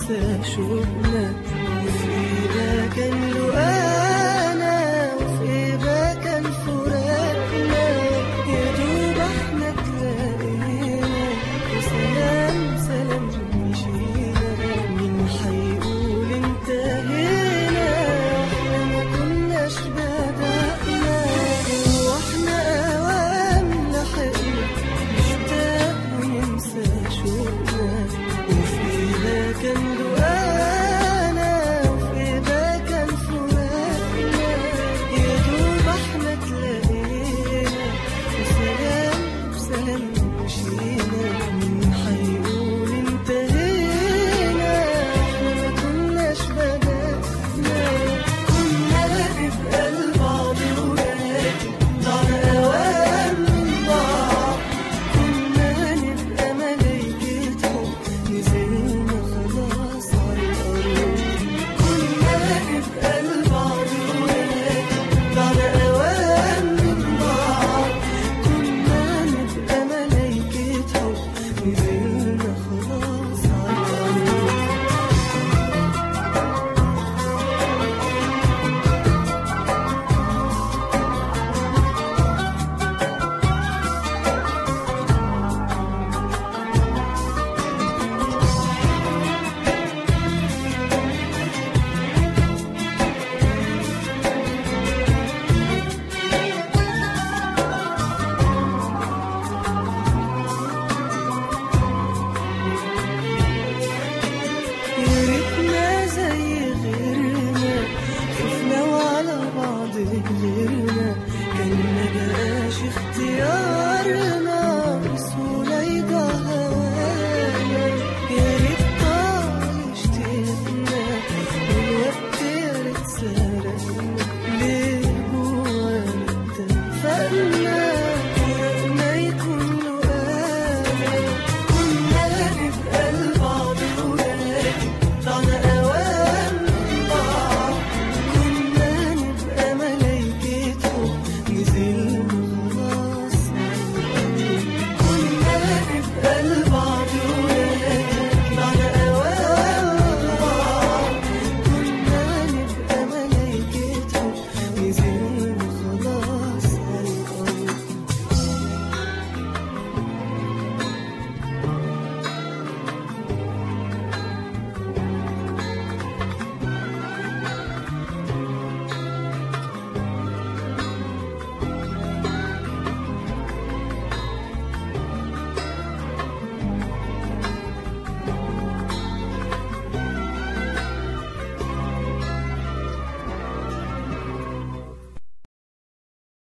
وننسى شوقنا وفي ايدك كان له انا وفي ايدك كان فراقنا يا دوب احنا تلاقينا وسلام سلام مشينا مين حيقول انتهينا احنا ما كناش بدأنا واحنا اوام لحقنا نشتاق وننسى شوقنا وفيها كان دعانا وفيها كان فراقنا يا دوب احنا تلاقينا وسلام سلام مشينا مين حيقول انتهينا احنا ما كناش بدأنا كنا نبقى لبعض ولكن ضاع اوام من بعض كنا نبقى ملايكة حب نزلنا خلاص على الأرض كنا نبقى لبعض ولكن بعد أوام من بعض كنا نبقى ملايكة حب نزلنا خلاص على الأرض يا ريتنا زي غيرنا شفنا وعلى بعض غيرنا